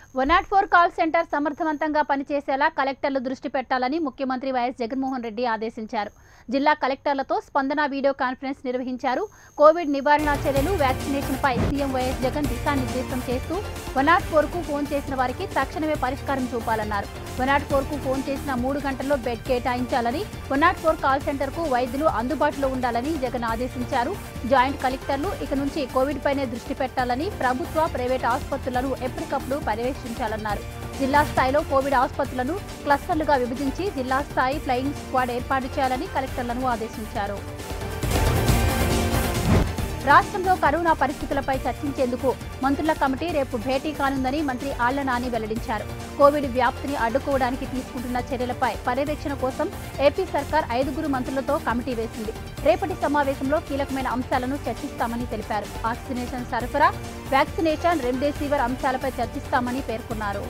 one nought four call centre సమర్థవంతంగా పనిచేసేలా కలెక్టర్లు దృష్టి పెట్టాలని ముఖ్యమంత్రి వైఎస్ జగన్మోహన్ రెడ్డి ఆదేశించారు జిల్లా కలెక్టర్లతో స్పందన వీడియో కాన్ఫరెన్స్ నిర్వహించారు కోవిడ్ నివారణ చర్యలు వ్యాక్సినేషన్పై సీఎం వైఎస్ జగన్ దిశానిర్దేశం చేస్తూ వన్ నాట్ ఫోర్కు ఫోన్ చేసిన వారికి తక్షణమే పరిష్కారం చూపాలన్నారు వన్ నాట్ ఫోర్కు ఫోన్ చేసిన మూడు గంటల్లో బెడ్ కేటాయించాలని వన్ నాట్ ఫోర్ కాల్ సెంటర్కు వైద్యులు అందుబాటులో ఉండాలని జగన్ ఆదేశించారు జాయింట్ కలెక్టర్లు ఇక నుంచి కోవిడ్ పైనే దృష్టి పెట్టాలని ప్రభుత్వ ప్రైవేట్ ఆసుపత్రులను ఎప్పటికప్పుడు పర్యవేక్షించాలన్నారు జిల్లా స్థాయిలో కోవిడ్ ఆసుపత్రులను క్లస్టర్లుగా విభజించి జిల్లా స్థాయి ఫ్లయింగ్ స్క్వాడ్ ఏర్పాటు చేయాలని కలెక్టర్లను ఆదేశించారు రాష్ట్రంలో కరోనా పరిస్థితులపై చర్చించేందుకు మంత్రుల కమిటీ రేపు భేటీ కానుందని మంత్రి ఆళ్ల నాని వెల్లడించారు కోవిడ్ వ్యాప్తిని అడ్డుకోవడానికి తీసుకుంటున్న చర్యలపై పర్యవేక్షణ కోసం ఏపీ సర్కార్ ఐదుగురు మంత్రులతో కమిటీ వేసింది రేపటి సమావేశంలో కీలకమైన అంశాలను చర్చిస్తామని తెలిపారు ఆక్సిజనేషన్ సరఫరా వ్యాక్సినేషన్ రెమ్డెసివిర్ అంశాలపై చర్చిస్తామని పేర్కొన్నారు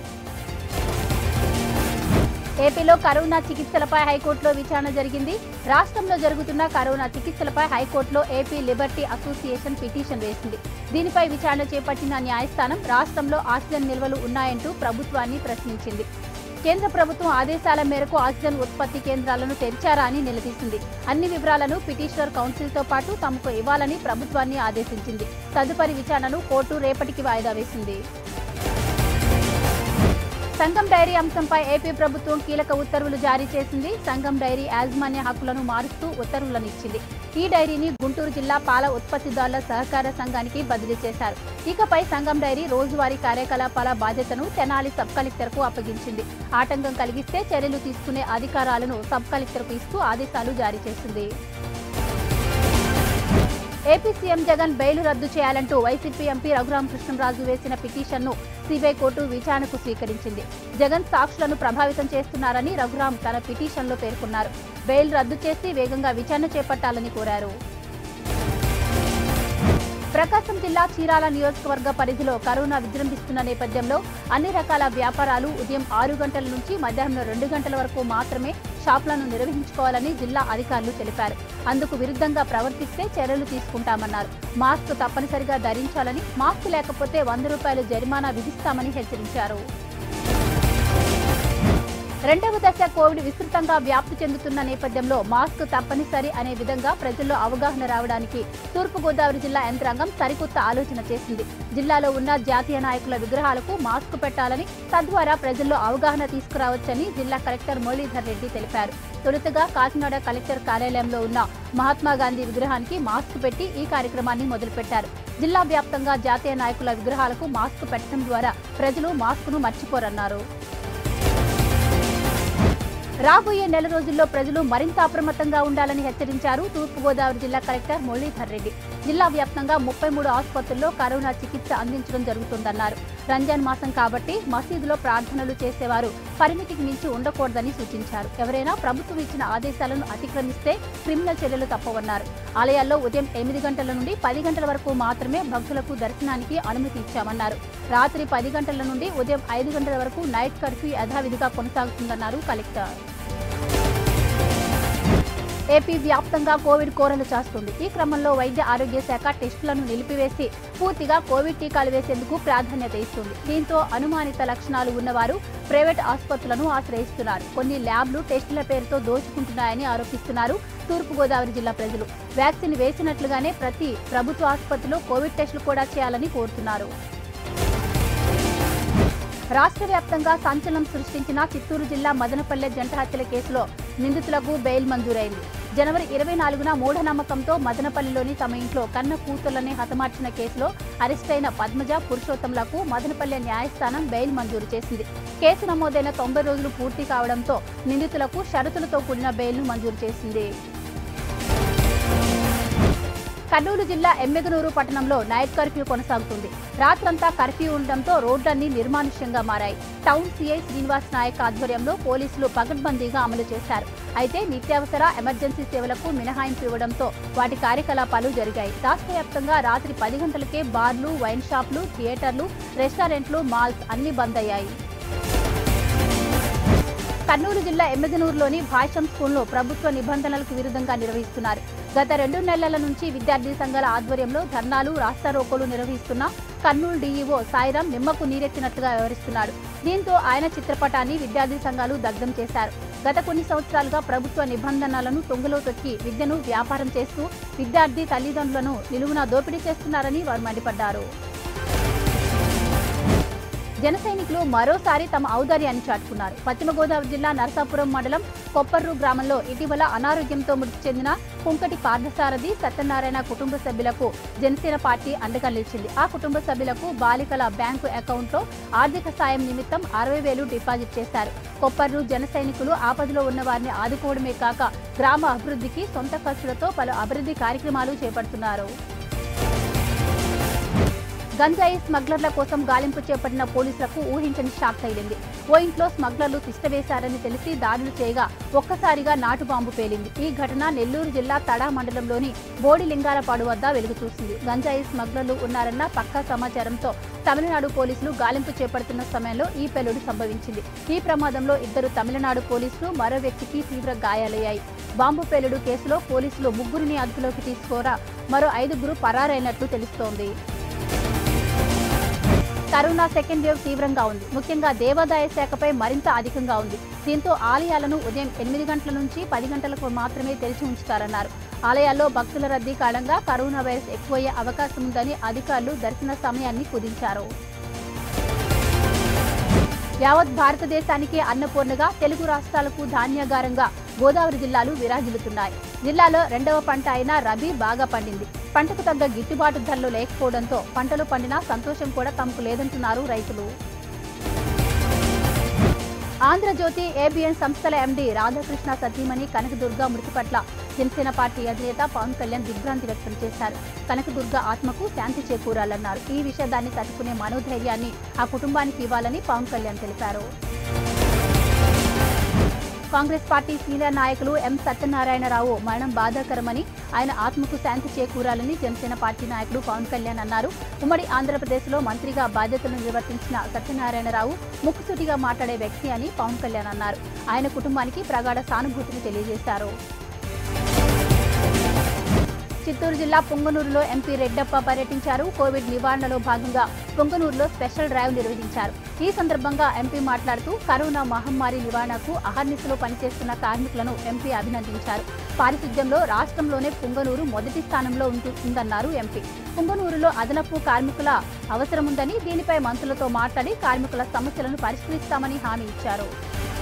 ఏపీలో కరోనా చికిత్సలపై హైకోర్టులో విచారణ జరిగింది రాష్ట్రంలో జరుగుతున్న కరోనా చికిత్సలపై హైకోర్టులో ఏపీ లిబర్టీ అసోసియేషన్ పిటిషన్ వేసింది దీనిపై విచారణ చేపట్టిన న్యాయస్థానం రాష్ట్రంలో ఆక్సిజన్ నిల్వలు ఉన్నాయంటూ ప్రభుత్వాన్ని ప్రశ్నించింది కేంద్ర ప్రభుత్వం ఆదేశాల మేరకు ఆక్సిజన్ ఉత్పత్తి కేంద్రాలను తెరిచారా అని నిలదీసింది అన్ని వివరాలను పిటిషనర్ కౌన్సిల్తో పాటు తమకు ఇవ్వాలని ప్రభుత్వాన్ని ఆదేశించింది తదుపరి విచారణను కోర్టు రేపటికి వాయిదా వేసింది సంఘం డైరీ అంశంపై ఏపీ ప్రభుత్వం కీలక ఉత్తర్వులు జారీ చేసింది సంఘం డైరీ యాజమాన్య హక్కులను మారుస్తూ ఉత్తర్వులను ఇచ్చింది ఈ డైరీని గుంటూరు జిల్లా పాల ఉత్పత్తిదారుల సహకార సంఘానికి బదిలీ చేశారు ఇకపై సంఘం డైరీ రోజువారీ కార్యకలాపాల బాధ్యతను తెనాలి సబ్ కలెక్టర్కు అప్పగించింది ఆటంకం కలిగిస్తే చర్యలు తీసుకునే అధికారాలను సబ్ కలెక్టర్కు ఇస్తూ ఆదేశాలు జారీ చేసింది ఏపీ సీఎం జగన్ బెయిల్ రద్దు చేయాలంటూ వైసీపీ ఎంపీ రఘురామకృష్ణరాజు వేసిన పిటిషన్ను సిబిఐ కోర్టు విచారణకు స్వీకరించింది జగన్ సాక్షులను ప్రభావితం చేస్తున్నారని రఘురాం తన పిటిషన్లో పేర్కొన్నారు బెయిల్ రద్దు చేసి వేగంగా విచారణ చేపట్టాలని కోరారు ప్రకాశం జిల్లా చీరాల నియోజకవర్గ పరిధిలో కరోనా విజృంభిస్తున్న నేపథ్యంలో అన్ని రకాల వ్యాపారాలు ఉదయం ఆరు గంటల నుంచి మధ్యాహ్నం రెండు గంటల వరకు మాత్రమే షాపులను నిర్వహించుకోవాలని జిల్లా అధికారులు తెలిపారు అందుకు విరుద్ధంగా ప్రవర్తిస్తే చర్యలు తీసుకుంటామన్నారు మాస్క్ తప్పనిసరిగా ధరించాలని మాస్క్ లేకపోతే వంద రూపాయలు జరిమానా విధిస్తామని హెచ్చరించారు రెండవ దశ కోవిడ్ విస్తృతంగా వ్యాప్తి చెందుతున్న నేపథ్యంలో మాస్క్ తప్పనిసరి అనే విధంగా ప్రజల్లో అవగాహన రావడానికి తూర్పుగోదావరి జిల్లా యంత్రాంగం సరికొత్త ఆలోచన చేసింది జిల్లాలో ఉన్న జాతీయ నాయకుల విగ్రహాలకు మాస్క్ పెట్టాలని తద్వారా ప్రజల్లో అవగాహన తీసుకురావచ్చని జిల్లా కలెక్టర్ మురళీధర్ రెడ్డి తెలిపారు తొలుతగా కాకినాడ కలెక్టర్ కార్యాలయంలో ఉన్న మహాత్మా గాంధీ విగ్రహానికి మాస్క్ పెట్టి ఈ కార్యక్రమాన్ని మొదలుపెట్టారు జిల్లా వ్యాప్తంగా జాతీయ నాయకుల విగ్రహాలకు మాస్క్ పెట్టడం ద్వారా ప్రజలు మాస్కును మర్చిపోరన్నారు రాబోయే నెల రోజుల్లో ప్రజలు మరింత అప్రమత్తంగా ఉండాలని హెచ్చరించారు తూర్పుగోదావరి జిల్లా కలెక్టర్ మురళీధర్ రెడ్డి జిల్లా వ్యాప్తంగా ముప్పై మూడు ఆసుపత్రుల్లో కరోనా చికిత్స అందించడం జరుగుతుందన్నారు రంజాన్ మాసం కాబట్టి మసీదులో ప్రార్థనలు చేసేవారు పరిమితికి మించి ఉండకూడదని సూచించారు ఎవరైనా ప్రభుత్వం ఇచ్చిన ఆదేశాలను అతిక్రమిస్తే క్రిమినల్ చర్యలు తప్పవన్నారు ఆలయాల్లో ఉదయం ఎనిమిది గంటల నుండి పది గంటల వరకు మాత్రమే భక్తులకు దర్శనానికి అనుమతి ఇచ్చామన్నారు రాత్రి పది గంటల నుండి ఉదయం ఐదు గంటల వరకు నైట్ కర్ఫ్యూ యథావిధిగా కొనసాగుతుందన్నారు కలెక్టర్ ఏపీ వ్యాప్తంగా కోవిడ్ కోరలు చాస్తుంది ఈ క్రమంలో వైద్య ఆరోగ్య శాఖ టెస్టులను నిలిపివేసి పూర్తిగా కోవిడ్ టీకాలు వేసేందుకు ప్రాధాన్యత ఇస్తుంది దీంతో అనుమానిత లక్షణాలు ఉన్నవారు ప్రైవేట్ ఆసుపత్రులను ఆశ్రయిస్తున్నారు కొన్ని ల్యాబ్లు టెస్టుల పేరుతో దోచుకుంటున్నాయని ఆరోపిస్తున్నారు తూర్పుగోదావరి జిల్లా ప్రజలు వ్యాక్సిన్ వేసినట్లుగానే ప్రతి ప్రభుత్వ ఆసుపత్రిలో కోవిడ్ టెస్టులు కూడా చేయాలని కోరుతున్నారు రాష్ట్ర వ్యాప్తంగా సంచలనం సృష్టించిన చిత్తూరు జిల్లా మదనపల్లె జంట హత్యల కేసులో నిందితులకు బెయిల్ మంజూరైంది జనవరి ఇరవై నాలుగున మూఢనమ్మకంతో మదనపల్లిలోని తమ ఇంట్లో కన్న కూతుళ్లనే హతమార్చిన కేసులో అరెస్టైన పద్మజ పురుషోత్తంలకు మదనపల్లె న్యాయస్థానం బెయిల్ మంజూరు చేసింది కేసు నమోదైన తొంభై రోజులు పూర్తి కావడంతో నిందితులకు షరతులతో కూడిన బెయిల్ను మంజూరు చేసింది కర్నూలు జిల్లా ఎమ్మెగనూరు పట్టణంలో నైట్ కర్ఫ్యూ కొనసాగుతుంది రాత్రంతా కర్ఫ్యూ ఉండడంతో రోడ్లన్నీ నిర్మానుష్యంగా మారాయి టౌన్ సీఐ శ్రీనివాస్ నాయక్ ఆధ్వర్యంలో పోలీసులు పగడ్బందీగా అమలు చేశారు అయితే నిత్యావసర ఎమర్జెన్సీ సేవలకు మినహాయింపు ఇవ్వడంతో వాటి కార్యకలాపాలు జరిగాయి రాష్ట్ర వ్యాప్తంగా రాత్రి పది గంటలకే బార్లు వైన్ షాప్లు థియేటర్లు రెస్టారెంట్లు మాల్స్ అన్ని బంద్ అయ్యాయి కర్నూలు జిల్లా ఎమ్మెగనూరులోని భాష్యం స్కూల్ను ప్రభుత్వ నిబంధనలకు విరుద్ధంగా నిర్వహిస్తున్నారు గత రెండు నెలల నుంచి విద్యార్థి సంఘాల ఆధ్వర్యంలో ధర్నాలు రాస్తారోకోలు నిర్వహిస్తున్న కర్నూలు డీఈఓ సాయిరాం నిమ్మకు నీరెత్తినట్లుగా వ్యవహరిస్తున్నాడు దీంతో ఆయన చిత్రపటాన్ని విద్యార్థి సంఘాలు దగ్ధం చేశారు గత కొన్ని సంవత్సరాలుగా ప్రభుత్వ నిబంధనలను తొంగలో తొక్కి విద్యను వ్యాపారం చేస్తూ విద్యార్థి తల్లిదండ్రులను నిలువున దోపిడీ చేస్తున్నారని వారు మండిపడ్డారు జన సైనికులు మరోసారి తమ ఔదార్యాన్ని చాటుకున్నారు పశ్చిమ గోదావరి జిల్లా నరసాపురం మండలం కొప్పర్రు గ్రామంలో ఇటీవల అనారోగ్యంతో మృతి చెందిన కుంకటి పార్థసారథి సత్యనారాయణ కుటుంబ సభ్యులకు జనసేన పార్టీ అండగా నిలిచింది ఆ కుటుంబ సభ్యులకు బాలికల బ్యాంకు అకౌంట్లో ఆర్థిక సాయం నిమిత్తం అరవై వేలు డిపాజిట్ చేశారు కొప్పర్రు జన సైనికులు ఆపదలో ఉన్న వారిని ఆదుకోవడమే కాక గ్రామ అభివృద్ధికి సొంత ఖర్చులతో పలు అభివృద్ధి కార్యక్రమాలు చేపడుతున్నారు గంజాయి స్మగ్లర్ల కోసం గాలింపు చేపట్టిన పోలీసులకు ఊహించని షాక్ తగిలింది ఓ ఇంట్లో స్మగ్లర్లు తిష్టవేశారని తెలిసి దాడులు చేయగా ఒక్కసారిగా నాటు బాంబు పేలింది ఈ ఘటన నెల్లూరు జిల్లా తడా మండలంలోని బోడిలింగాలపాడు వద్ద వెలుగు చూసింది గంజాయి స్మగ్లర్లు ఉన్నారన్న పక్కా సమాచారంతో తమిళనాడు పోలీసులు గాలింపు చేపడుతున్న సమయంలో ఈ పెళ్లుడు సంభవించింది ఈ ప్రమాదంలో ఇద్దరు తమిళనాడు పోలీసులు మరో వ్యక్తికి తీవ్ర గాయాలయ్యాయి బాంబు పేలుడు కేసులో పోలీసులు ముగ్గురిని అదుపులోకి తీసుకోరా మరో ఐదుగురు పరారైనట్లు తెలుస్తోంది కరోనా సెకండ్ వేవ్ తీవ్రంగా ఉంది ముఖ్యంగా దేవాదాయ శాఖపై మరింత అధికంగా ఉంది దీంతో ఆలయాలను ఉదయం ఎనిమిది గంటల నుంచి పది గంటలకు మాత్రమే తెరిచి ఉంచుతారన్నారు ఆలయాల్లో భక్తుల రద్దీ కారణంగా కరోనా వైరస్ ఎక్కువయ్యే అవకాశం ఉందని అధికారులు దర్శన సమయాన్ని కుదించారు యావత్ భారతదేశానికి అన్నపూర్ణగా తెలుగు రాష్ట్రాలకు ధాన్యాగారంగా గోదావరి జిల్లాలు విరాజిల్లుతున్నాయి జిల్లాలో రెండవ పంట అయిన రబీ బాగా పండింది పంటకు తగ్గ గిట్టుబాటు ధరలు లేకపోవడంతో పంటలు పండినా సంతోషం కూడా తమకు లేదంటున్నారు రైతులు ఆంధ్రజ్యోతి ఏబిఎన్ సంస్థల ఎండీ రాధాకృష్ణ సతీమణి కనకదుర్గ మృతి పట్ల జనసేన పార్టీ అధినేత పవన్ కళ్యాణ్ దిగ్భ్రాంతి వ్యక్తం చేశారు కనకదుర్గ ఆత్మకు శాంతి చేకూరాలన్నారు ఈ విషయాన్ని తట్టుకునే మనోధైర్యాన్ని ఆ కుటుంబానికి ఇవ్వాలని పవన్ కళ్యాణ్ తెలిపారు కాంగ్రెస్ పార్టీ సీనియర్ నాయకులు ఎం సత్యనారాయణరావు మరణం బాధాకరమని ఆయన ఆత్మకు శాంతి చేకూరాలని జనసేన పార్టీ నాయకుడు పవన్ కళ్యాణ్ అన్నారు ఉమ్మడి ఆంధ్రప్రదేశ్లో మంత్రిగా బాధ్యతలు నిర్వర్తించిన సత్యనారాయణరావు ముక్కుసూటిగా మాట్లాడే వ్యక్తి అని పవన్ కళ్యాణ్ అన్నారు ఆయన కుటుంబానికి ప్రగాఢ సానుభూతిని తెలియజేశారు చిత్తూరు జిల్లా పొంగనూరులో ఎంపీ రెడ్డప్ప పర్యటించారు కోవిడ్ నివారణలో భాగంగా పొంగనూరులో స్పెషల్ డ్రైవ్ నిర్వహించారు ఈ సందర్భంగా ఎంపీ మాట్లాడుతూ కరోనా మహమ్మారి నివారణకు అహర్నిశలో పనిచేస్తున్న కార్మికులను ఎంపీ అభినందించారు పారిశుద్ధ్యంలో రాష్ట్రంలోనే పొంగనూరు మొదటి స్థానంలో ఉంటుందన్నారు ఎంపీ పొంగనూరులో అదనపు కార్మికుల అవసరముందని దీనిపై మంత్రులతో మాట్లాడి కార్మికుల సమస్యలను పరిష్కరిస్తామని హామీ ఇచ్చారు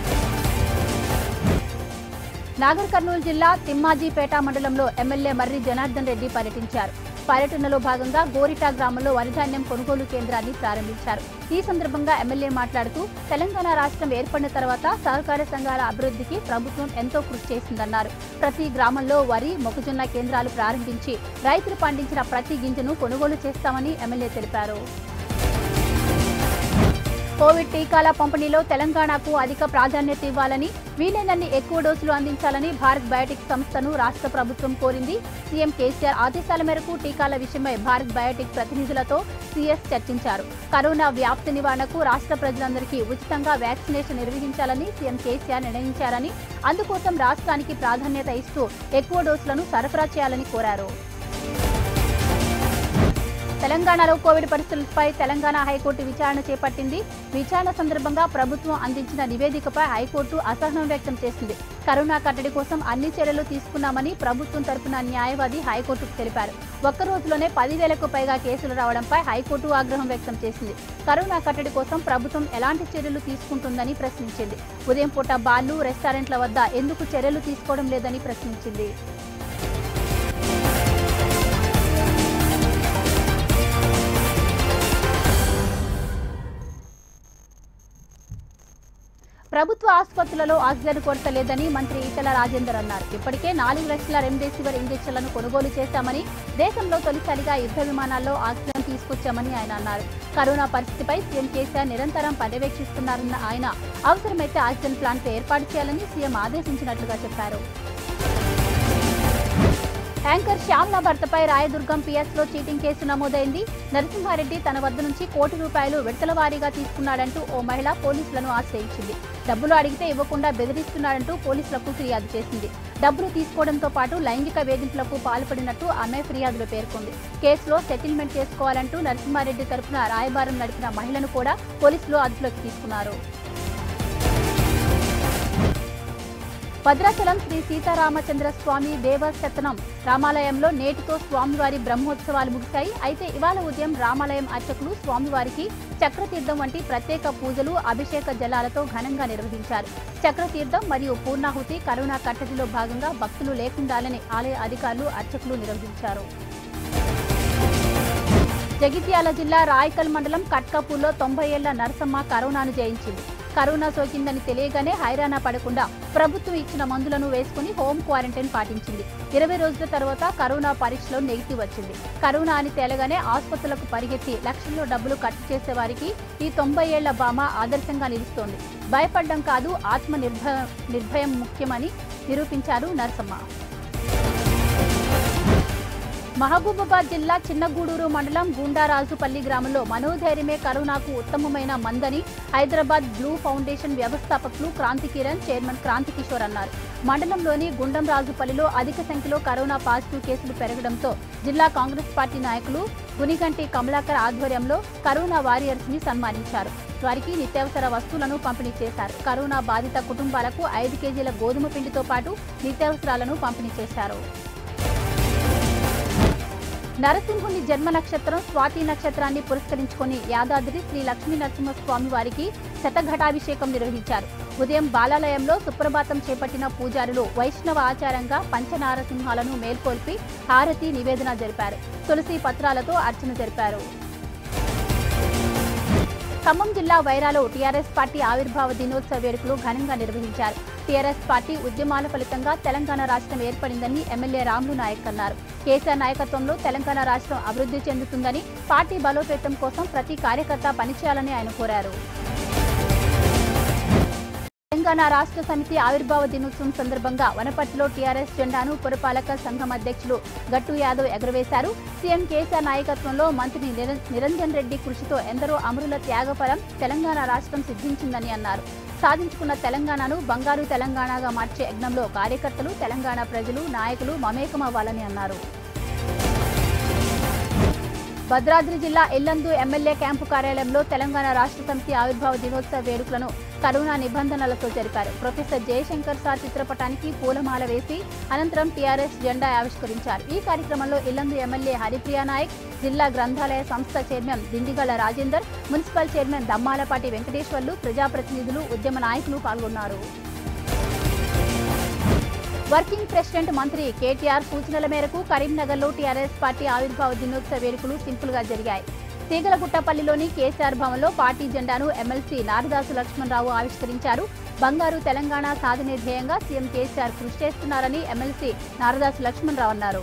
నాగర్ కర్నూలు జిల్లా తిమ్మాజీపేట మండలంలో ఎమ్మెల్యే మర్రి జనార్దన్ రెడ్డి పర్యటించారు పర్యటనలో భాగంగా గోరిటా గ్రామంలో వరిధాన్యం కొనుగోలు కేంద్రాన్ని ప్రారంభించారు ఈ సందర్భంగా ఎమ్మెల్యే మాట్లాడుతూ తెలంగాణ రాష్ట్రం ఏర్పడిన తర్వాత సహకార సంఘాల అభివృద్ధికి ప్రభుత్వం ఎంతో కృషి చేసిందన్నారు ప్రతి గ్రామంలో వరి మొక్కజొన్న కేంద్రాలు ప్రారంభించి రైతులు పండించిన ప్రతి గింజను కొనుగోలు చేస్తామని ఎమ్మెల్యే తెలిపారు కోవిడ్ టీకాల పంపిణీలో తెలంగాణకు అధిక ప్రాధాన్యత ఇవ్వాలని వీలైనన్ని ఎక్కువ డోసులు అందించాలని భారత్ బయోటిక్ సంస్థను రాష్ట్ర ప్రభుత్వం కోరింది సీఎం కేసీఆర్ ఆదేశాల మేరకు టీకాల విషయమై భారత్ బయోటిక్ ప్రతినిధులతో సీఎస్ చర్చించారు కరోనా వ్యాప్తి నివారణకు రాష్ట్ర ప్రజలందరికీ ఉచితంగా వ్యాక్సినేషన్ నిర్వహించాలని సీఎం కేసీఆర్ నిర్ణయించారని అందుకోసం రాష్ట్రానికి ప్రాధాన్యత ఇస్తూ ఎక్కువ డోసులను సరఫరా చేయాలని కోరారు తెలంగాణలో కోవిడ్ పరిస్థితులపై తెలంగాణ హైకోర్టు విచారణ చేపట్టింది విచారణ సందర్భంగా ప్రభుత్వం అందించిన నివేదికపై హైకోర్టు అసహనం వ్యక్తం చేసింది కరోనా కట్టడి కోసం అన్ని చర్యలు తీసుకున్నామని ప్రభుత్వం తరపున న్యాయవాది హైకోర్టుకు తెలిపారు ఒక్క రోజులోనే పదివేలకు పైగా కేసులు రావడంపై హైకోర్టు ఆగ్రహం వ్యక్తం చేసింది కరోనా కట్టడి కోసం ప్రభుత్వం ఎలాంటి చర్యలు తీసుకుంటుందని ప్రశ్నించింది ఉదయం పూట బార్లు రెస్టారెంట్ల వద్ద ఎందుకు చర్యలు తీసుకోవడం లేదని ప్రశ్నించింది ప్రభుత్వ ఆసుపత్రులలో ఆక్సిజన్ కొరత లేదని మంత్రి ఈటల రాజేందర్ అన్నారు ఇప్పటికే నాలుగు లక్షల రెమ్డెసివిర్ ఇంజెక్షన్లను కొనుగోలు చేశామని దేశంలో తొలిసారిగా యుద్ధ విమానాల్లో ఆక్సిజన్ తీసుకొచ్చామని ఆయన అన్నారు కరోనా పరిస్థితిపై సీఎం కేసీఆర్ నిరంతరం పర్యవేక్షిస్తున్నారన్న ఆయన అవసరమైతే ఆక్సిజన్ ప్లాంట్ ఏర్పాటు చేయాలని సీఎం ఆదేశించినట్లుగా చెప్పారు యాంకర్ శ్యామ్ల భర్తపై రాయదుర్గం పిఎస్లో చీటింగ్ కేసు నమోదైంది నరసింహారెడ్డి తన వద్ద నుంచి కోటి రూపాయలు విడతల వారీగా తీసుకున్నాడంటూ ఓ మహిళ పోలీసులను ఆశ్రయించింది డబ్బులు అడిగితే ఇవ్వకుండా బెదిరిస్తున్నాడంటూ పోలీసులకు ఫిర్యాదు చేసింది డబ్బులు తీసుకోవడంతో పాటు లైంగిక వేధింపులకు పాల్పడినట్టు ఆమె ఫిర్యాదులో పేర్కొంది కేసులో సెటిల్మెంట్ చేసుకోవాలంటూ నరసింహారెడ్డి తరపున రాయబారం నడిపిన మహిళను కూడా పోలీసులు అదుపులోకి తీసుకున్నారు భద్రాచలం శ్రీ సీతారామచంద్ర స్వామి దేవశతనం రామాలయంలో నేటితో స్వామివారి బ్రహ్మోత్సవాలు ముగిశాయి అయితే ఇవాళ ఉదయం రామాలయం అర్చకులు స్వామివారికి చక్రతీర్థం వంటి ప్రత్యేక పూజలు అభిషేక జలాలతో ఘనంగా నిర్వహించారు చక్రతీర్థం మరియు పూర్ణాహుతి కరోనా కట్టడిలో భాగంగా భక్తులు లేకుండాలని ఆలయ అధికారులు అర్చకులు నిర్వహించారు జగిత్యాల జిల్లా రాయకల్ మండలం కట్కాపూర్లో తొంభై ఏళ్ల నరసమ్మ కరోనాను జయించింది కరోనా సోకిందని తెలియగానే హైరానా పడకుండా ప్రభుత్వం ఇచ్చిన మందులను వేసుకుని హోం క్వారంటైన్ పాటించింది ఇరవై రోజుల తర్వాత కరోనా పరీక్షలో నెగిటివ్ వచ్చింది కరోనా అని తేలగానే ఆసుపత్రులకు పరిగెత్తి లక్షల్లో డబ్బులు ఖర్చు చేసే వారికి ఈ తొంభై ఏళ్ల బామ ఆదర్శంగా నిలుస్తోంది భయపడ్డం కాదు ఆత్మ నిర్భయ నిర్భయం ముఖ్యమని నిరూపించారు నరసమ్మ మహబూబాబాద్ జిల్లా చిన్నగూడూరు మండలం గుండారాజుపల్లి గ్రామంలో మనోధైర్యమే కరోనాకు ఉత్తమమైన మందని హైదరాబాద్ బ్లూ ఫౌండేషన్ వ్యవస్థాపకులు క్రాంతి కిరణ్ చైర్మన్ క్రాంతి కిషోర్ అన్నారు మండలంలోని గుండంరాజుపల్లిలో అధిక సంఖ్యలో కరోనా పాజిటివ్ కేసులు పెరగడంతో జిల్లా కాంగ్రెస్ పార్టీ నాయకులు గునిగంటి కమలాకర్ ఆధ్వర్యంలో కరోనా వారియర్స్ ని సన్మానించారు వారికి నిత్యావసర వస్తువులను పంపిణీ చేశారు కరోనా బాధిత కుటుంబాలకు ఐదు కేజీల గోధుమ పిండితో పాటు నిత్యావసరాలను పంపిణీ చేశారు నరసింహుని జన్మ నక్షత్రం స్వాతి నక్షత్రాన్ని పురస్కరించుకొని యాదాద్రి శ్రీ లక్ష్మీ నరసింహస్వామి వారికి శతఘటాభిషేకం నిర్వహించారు ఉదయం బాలాలయంలో సుప్రభాతం చేపట్టిన పూజారులు వైష్ణవ ఆచారంగా పంచనారసింహాలను మేల్కొల్పి హారతి నివేదన జరిపారు తులసి పత్రాలతో అర్చన జరిపారు ఖమ్మం జిల్లా వైరాలో టీఆర్ఎస్ పార్టీ ఆవిర్భావ దినోత్సవ వేడుకలు ఘనంగా నిర్వహించారు టీఆర్ఎస్ పార్టీ ఉద్యమాల ఫలితంగా తెలంగాణ రాష్ట్రం ఏర్పడిందని ఎమ్మెల్యే రాములు నాయక్ అన్నారు కేసీఆర్ నాయకత్వంలో తెలంగాణ రాష్ట్రం అభివృద్ధి చెందుతుందని పార్టీ బలోపేతం కోసం ప్రతి కార్యకర్త పనిచేయాలని ఆయన కోరారు తెలంగాణ రాష్ట్ర సమితి ఆవిర్భావ దినోత్సవం సందర్భంగా వనపర్తిలో టీఆర్ఎస్ జెండాను పురపాలక సంఘం అధ్యక్షులు గట్టు యాదవ్ ఎగురవేశారు సీఎం కేసీఆర్ నాయకత్వంలో మంత్రి నిర- నిరంజన్ రెడ్డి కృషితో ఎందరో అమరుల త్యాగఫలం తెలంగాణ రాష్ట్రం సిద్ధించిందని అన్నారు సాధించుకున్న తెలంగాణను బంగారు తెలంగాణగా మార్చే యజ్ఞంలో కార్యకర్తలు తెలంగాణ ప్రజలు నాయకులు మమేకమవ్వాలని అన్నారు భద్రాద్రి జిల్లా ఎల్లందు ఎమ్మెల్యే క్యాంపు కార్యాలయంలో తెలంగాణ రాష్ట్ర సమితి ఆవిర్భావ దినోత్సవ వేడుకలను కరోనా నిబంధనలతో జరిపారు ప్రొఫెసర్ జయశంకర్ సార్ చిత్రపటానికి పూలమాల వేసి అనంతరం టీఆర్ఎస్ జెండా ఆవిష్కరించారు ఈ కార్యక్రమంలో ఇల్లందు ఎమ్మెల్యే హరిప్రియా నాయక్ జిల్లా గ్రంథాలయ సంస్థ chairman Dindigala Rajender municipal chairman Dammalapati Venkateswarlu ప్రజాప్రతినిధులు ఉద్యమ నాయకులు పాల్గొన్నారు వర్కింగ్ ప్రెసిడెంట్ మంత్రి కేటీఆర్ సూచనల మేరకు కరీంనగర్లో టీఆర్ఎస్ పార్టీ ఆవిర్భావ దినోత్సవ వేడుకలు సింపుల్ గా జరిగాయి తీగలగుట్టపల్లిలోని కేసీఆర్ భవన్లో పార్టీ జెండాను ఎమ్మెల్సీ నారదాసు లక్ష్మణరావు ఆవిష్కరించారు బంగారు తెలంగాణ సాధనే ధ్యేయంగా సీఎం కేసీఆర్ కృషి చేస్తున్నారని ఎమ్మెల్సీ నారదాసు లక్ష్మణరావు అన్నారు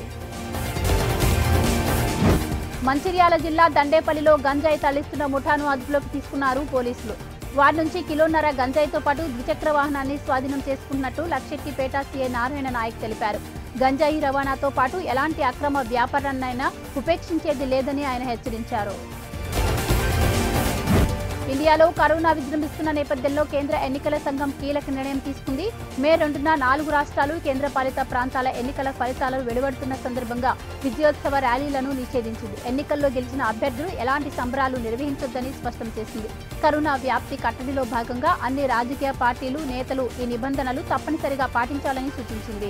మంచిర్యాల జిల్లా దండేపల్లిలో గంజాయి తరలిస్తున్న ముఠాను అదుపులోకి తీసుకున్నారు పోలీసులు వారి నుంచి కిలోన్నర గంజాయితో పాటు ద్విచక్ర వాహనాన్ని స్వాధీనం చేసుకున్నట్టు లక్షెట్టిపేట సీఐ నారాయణ నాయక్ తెలిపారు గంజాయి రవాణాతో పాటు ఎలాంటి అక్రమ వ్యాపారాన్నైనా ఉపేక్షించేది లేదని ఆయన హెచ్చరించారు ఇండియాలో కరోనా విజృంభిస్తున్న నేపథ్యంలో కేంద్ర ఎన్నికల సంఘం కీలక నిర్ణయం తీసుకుంది మే రెండున నాలుగు రాష్ట్రాలు కేంద్రపాలిత ప్రాంతాల ఎన్నికల ఫలితాలు వెలువడుతున్న సందర్భంగా విజయోత్సవ ర్యాలీలను నిషేధించింది ఎన్నికల్లో గెలిచిన అభ్యర్థులు ఎలాంటి సంబరాలు నిర్వహించొద్దని స్పష్టం చేసింది కరోనా వ్యాప్తి కట్టడిలో భాగంగా అన్ని రాజకీయ పార్టీలు నేతలు ఈ నిబంధనలు తప్పనిసరిగా పాటించాలని సూచించింది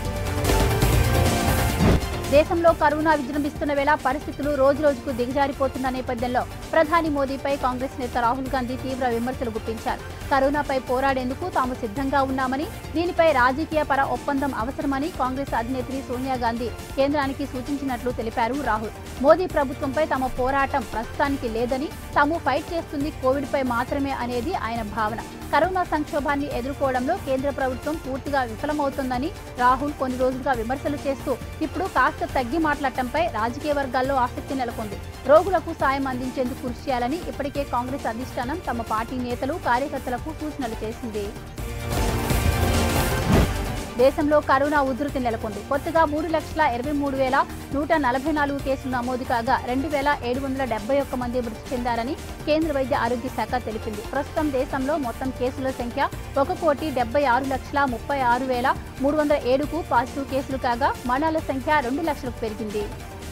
దేశంలో కరోనా విజృంభిస్తున్న వేళ పరిస్థితులు రోజు రోజుకు దిగజారిపోతున్న నేపథ్యంలో ప్రధాని మోదీపై కాంగ్రెస్ నేత రాహుల్ గాంధీ తీవ్ర విమర్శలు గుప్పించారు కరోనాపై పోరాడేందుకు తాము సిద్ధంగా ఉన్నామని దీనిపై రాజకీయ పర ఒప్పందం అవసరమని కాంగ్రెస్ అధినేత్రి సోనియా గాంధీ కేంద్రానికి సూచించినట్లు తెలిపారు రాహుల్ మోదీ ప్రభుత్వంపై తమ పోరాటం ప్రస్తుతానికి లేదని తాము ఫైట్ చేస్తుంది కోవిడ్పై మాత్రమే అనేది ఆయన భావన కరోనా సంక్షోభాన్ని ఎదుర్కోవడంలో కేంద్ర ప్రభుత్వం పూర్తిగా విఫలమవుతుందని రాహుల్ కొన్ని రోజులుగా విమర్శలు చేస్తూ ఇప్పుడు కాస్త తగ్గి మాట్లాడటంపై రాజకీయ వర్గాల్లో ఆసక్తి నెలకొంది రోగులకు సాయం అందించేందుకు కృషి చేయాలని ఇప్పటికే కాంగ్రెస్ అధిష్టానం తమ పార్టీ నేతలు కార్యకర్తలకు సూచనలు చేసింది దేశంలో కరోనా ఉధృతి నెలకొంది కొత్తగా మూడు లక్షల ఇరవై మూడు వేల నూట నలభై నాలుగు కేసులు నమోదు కాగా రెండు వేల ఏడు వందల డెబ్బై ఒక్క మంది మృతి చెందారని కేంద్ర వైద్య ఆరోగ్య శాఖ తెలిపింది ప్రస్తుతం దేశంలో మొత్తం కేసుల సంఖ్య ఒక కోటి డెబ్బై ఆరు లక్షల ముప్పై ఆరు వేల మూడు వందల ఏడుకు పాజిటివ్ కేసులు కాగా మరణాల సంఖ్య రెండు లక్షలకు పెరిగింది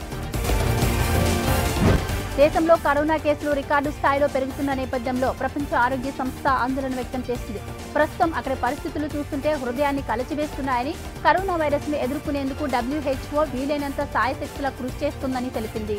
దేశంలో కరోనా కేసులు రికార్డు స్థాయిలో పెరుగుతున్న నేపథ్యంలో ప్రపంచ ఆరోగ్య సంస్థ ఆందోళన వ్యక్తం చేసింది ప్రస్తుతం అక్కడి పరిస్థితులు చూస్తుంటే హృదయాన్ని కలచివేస్తున్నాయని కరోనా వైరస్ ను ఎదుర్కొనేందుకు డబ్ల్యూహెచ్ఓ వీలైనంత సాయశక్తుల కృషి చేస్తుందని తెలిపింది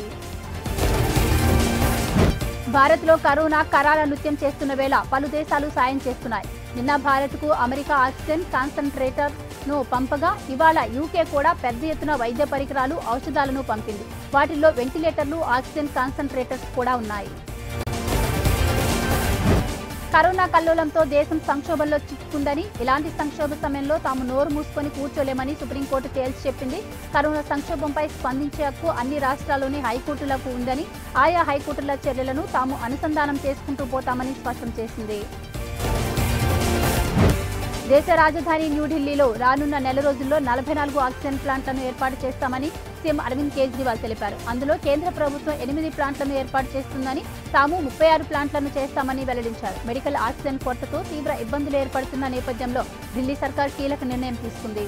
భారత్లో కరోనా కరాల నృత్యం చేస్తున్న వేళ పలు దేశాలు సాయం చేస్తున్నాయి నిన్న భారత్కు అమెరికా ఆక్సిజన్ కాన్సన్ట్రేటర్ ను పంపగా ఇవాళ యూకే కూడా పెద్ద ఎత్తున వైద్య పరికరాలు ఔషధాలను పంపింది వాటిల్లో వెంటిలేటర్లు ఆక్సిజన్ కాన్సన్ట్రేటర్స్ కూడా ఉన్నాయి కరోనా కల్లోలంతో దేశం సంక్షోభంలో చిక్కుకుందని ఇలాంటి సంక్షోభ సమయంలో తాము నోరు మూసుకొని కూర్చోలేమని సుప్రీంకోర్టు తేల్చి చెప్పింది కరోనా సంక్షోభంపై స్పందించే హక్కు అన్ని రాష్ట్రాల్లోని హైకోర్టులకు ఉందని ఆయా హైకోర్టుల చర్యలను తాము అనుసంధానం చేసుకుంటూ పోతామని స్పష్టం చేసింది దేశ రాజధాని న్యూఢిల్లీలో రానున్న నెల రోజుల్లో నలభై నాలుగు ఆక్సిజన్ ప్లాంట్లను ఏర్పాటు చేస్తామని సీఎం అరవింద్ కేజ్రీవాల్ తెలిపారు అందులో కేంద్ర ప్రభుత్వం ఎనిమిది ప్లాంట్లను ఏర్పాటు చేస్తుందని తాము ముప్పై ఆరు ప్లాంట్లను చేస్తామని వెల్లడించారు మెడికల్ ఆక్సిజన్ కొరతతో తీవ్ర ఇబ్బందులు ఏర్పడుతున్న నేపథ్యంలో ఢిల్లీ సర్కార్ కీలక నిర్ణయం తీసుకుంది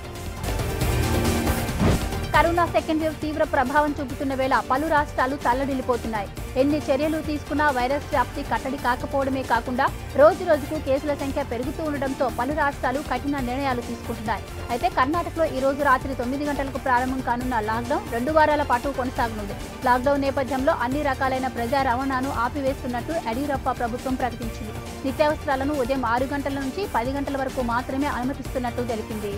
కరోనా సెకండ్ వేవ్ తీవ్ర ప్రభావం చూపుతున్న వేళ పలు రాష్ట్రాలు తల్లడిల్లిపోతున్నాయి ఎన్ని చర్యలు తీసుకున్నా వైరస్ వ్యాప్తి కట్టడి కాకపోవడమే కాకుండా రోజు రోజుకు కేసుల సంఖ్య పెరుగుతూ ఉండడంతో పలు రాష్ట్రాలు కఠిన నిర్ణయాలు తీసుకుంటున్నాయి అయితే కర్ణాటకలో ఈ రోజు రాత్రి తొమ్మిది గంటలకు ప్రారంభం కానున్న లాక్డౌన్ రెండు వారాల పాటు కొనసాగనుంది లాక్డౌన్ నేపథ్యంలో అన్ని రకాలైన ప్రజా రవాణాను ఆపివేస్తున్నట్టు యడియూరప్ప ప్రభుత్వం ప్రకటించింది నిత్యావసరాలను ఉదయం ఆరు గంటల నుంచి పది గంటల వరకు మాత్రమే అనుమతిస్తున్నట్టు తెలిపింది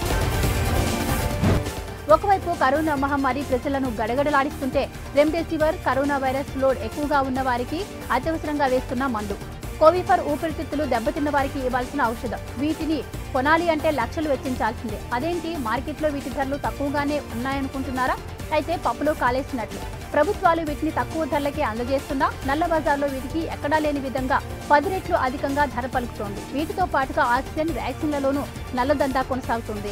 ఒకవైపు కరోనా మహమ్మారి ప్రజలను గడగడలాడిస్తుంటే రెమ్డెసివిర్ కరోనా వైరస్ లోడ్ ఎక్కువగా ఉన్న వారికి అత్యవసరంగా వేస్తున్న మందు కోవిఫర్ ఊపిరితిత్తులు దెబ్బతిన్న వారికి ఇవ్వాల్సిన ఔషధం వీటిని కొనాలి అంటే లక్షలు వెచ్చించాల్సిందే అదేంటి మార్కెట్లో వీటి ధరలు తక్కువగానే ఉన్నాయనుకుంటున్నారా అయితే పప్పులో కాలేసినట్లు ప్రభుత్వాలు వీటిని తక్కువ ధరలకే అందజేస్తున్నా నల్ల బజార్లో వీటికి ఎక్కడా లేని విధంగా పది రెట్లు అధికంగా ధర పలుకుతోంది వీటితో పాటుగా ఆక్సిజన్ వ్యాక్సిన్లలోనూ నల్లదందా కొనసాగుతుంది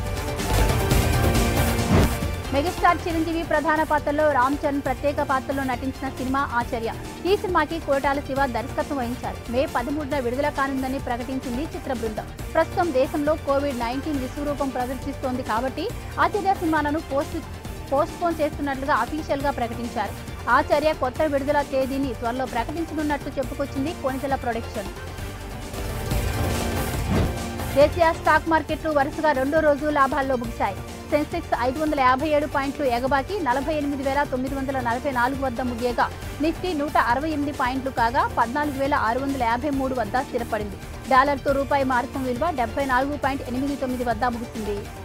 మెగాస్టార్ చిరంజీవి ప్రధాన పాత్రలో రామ్ చరణ్ ప్రత్యేక పాత్రలో నటించిన సినిమా ఆచార్య ఈ సినిమాకి కోటాల శివ దర్శకత్వం వహించారు మే పదమూడున విడుదల కానుందని ప్రకటించింది చిత్ర బృందం ప్రస్తుతం దేశంలో కోవిడ్ నైన్టీన్ విశ్వరూపం ప్రదర్శిస్తోంది కాబట్టి ఆచార్య సినిమాలను పోస్ట్ పోస్ట్ పోన్ చేస్తున్నట్లుగా అఫీషియల్ గా ప్రకటించారు ఆచార్య కొత్త విడుదల తేదీని త్వరలో ప్రకటించనున్నట్టు చెప్పుకొచ్చింది కొనితెల ప్రొడక్షన్ దేశీయ స్టాక్ మార్కెట్లు వరుసగా రెండో రోజు లాభాల్లో ముగిశాయి సెన్సెక్స్ ఐదు వందల యాభై ఏడు పాయింట్లు ఎగబాకి నలభై ఎనిమిది వేల తొమ్మిది వందల నలభై నాలుగు వద్ద ముగియగా నిఫ్టీ నూట అరవై ఎనిమిది పాయింట్లు కాగా పద్నాలుగు వేల ఆరు వందల యాభై మూడు వద్ద స్థిరపడింది డాలర్తో రూపాయి మార్కం విలువ డెబ్బై నాలుగు పాయింట్ ఎనిమిది తొమ్మిది వద్ద ముగిసింది